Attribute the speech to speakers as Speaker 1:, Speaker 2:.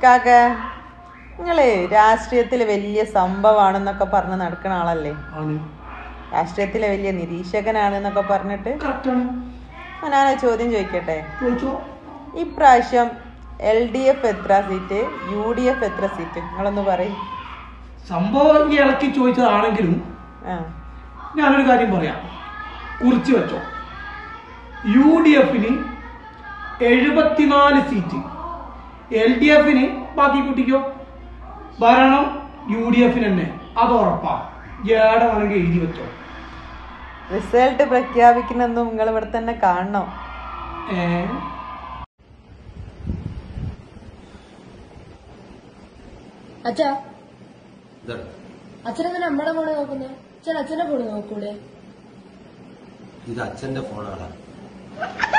Speaker 1: കാക്ക നിങ്ങള് രാഷ്ട്രീയത്തില് വലിയ സംഭവമാണെന്നൊക്കെ പറഞ്ഞ് നടക്കുന്ന ആളല്ലേ
Speaker 2: ആണ്
Speaker 1: രാഷ്ട്രീയത്തിലെ വലിയ നിരീക്ഷകനാണെന്നൊക്കെ പറഞ്ഞിട്ട്
Speaker 2: കറക്റ്റാണ്
Speaker 1: ആ, ഞാൻ ആ ചോദ്യം ചോദിക്കട്ടെ
Speaker 2: ചോദിച്ചോ
Speaker 1: ഇപ്രാവശ്യം എൽ ഡി എഫ് എത്ര സീറ്റ് യു ഡി എഫ് എത്ര സീറ്റ് നിങ്ങളൊന്ന് പറയും
Speaker 2: സംഭവം ഈ ഇളക്കി ചോദിച്ചതാണെങ്കിലും
Speaker 1: ആ
Speaker 2: ഞാനൊരു കാര്യം പറയാം കുറിച്ച് വെച്ചോ യു ഡി എഫിന് എഴുപത്തിനാല് സീറ്റ് എൽ ഡി എഫിന് ബാക്കി കുട്ടിക്കോ ഭരണം യു ഡി എഫിന് തന്നെ അത് ഉറപ്പാ ഏടെ വേണമെങ്കിൽ എഴുതി വെച്ചോ
Speaker 1: റിസൾട്ട് പ്രഖ്യാപിക്കണമെന്നും നിങ്ങൾ ഇവിടെ തന്നെ കാണണം
Speaker 2: ഏ
Speaker 3: അച്ഛാ
Speaker 4: ഇതാണ്
Speaker 3: അച്ഛനെന്താ നമ്മുടെ ഫോണ് നോക്കുന്നത് അച്ഛൻ അച്ഛന്റെ ഫോണ് നോക്കൂടെ
Speaker 4: ഇത് അച്ഛന്റെ ഫോണാണ്